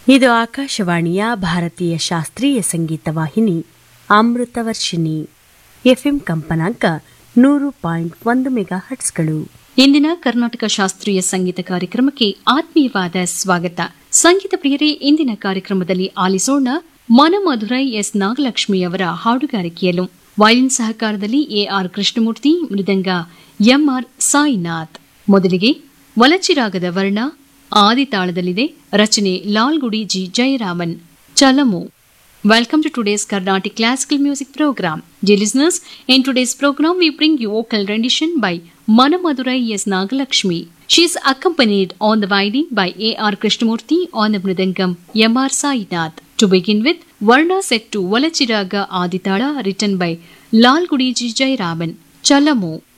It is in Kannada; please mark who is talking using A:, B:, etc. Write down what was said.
A: ಇದು ಆಕಾಶವಾಣಿಯ ಭಾರತೀಯ ಶಾಸ್ತ್ರೀಯ ಸಂಗೀತ ವಾಹಿನಿ ಅಮೃತವರ್ಷಿಣಿ ಎಫ್ಎಂ ಕಂಪನಾಂಕ ನೂರು ಪಾಯಿಂಟ್ ಒಂದು ಮೆಗಾ ಹಟ್ಸ್ಗಳು
B: ಇಂದಿನ ಕರ್ನಾಟಕ ಶಾಸ್ತ್ರೀಯ ಸಂಗೀತ ಕಾರ್ಯಕ್ರಮಕ್ಕೆ ಆತ್ಮೀಯವಾದ ಸ್ವಾಗತ ಸಂಗೀತ ಪ್ರಿಯರೇ ಇಂದಿನ ಕಾರ್ಯಕ್ರಮದಲ್ಲಿ ಆಲಿಸೋಣ ಮನಮಧುರೈ ಎಸ್ ನಾಗಲಕ್ಷ್ಮಿ ಅವರ ಹಾಡುಗಾರಿಕೆಯಲ್ಲೂ ವಯಲಿನ್ ಸಹಕಾರದಲ್ಲಿ ಎಆರ್ ಕೃಷ್ಣಮೂರ್ತಿ ಮೃದಂಗ ಎಂಆರ್ ಸಾಯಿನಾಥ್ ಮೊದಲಿಗೆ ವಲಚಿರಾಗದ ವರ್ಣ ಆದಿತಾಳದಲ್ಲಿದೆ ರಚನೆ ಲಾಲ್ಗುಡಿ ಜಿ ಜಯರಾಮನ್ ಚಲಮು Welcome to today's Carnatic Classical Music Program. Dear listeners, in today's program we bring you vocal rendition by Manamadurai S. Nagalakshmi. She is accompanied on the violin by A.R. Krishnamurti on the mridangam M.R. Sainath. To begin with, Varna set to Valachiraga Aditala written by Lal Gudiji Jayaraman. Chalamu.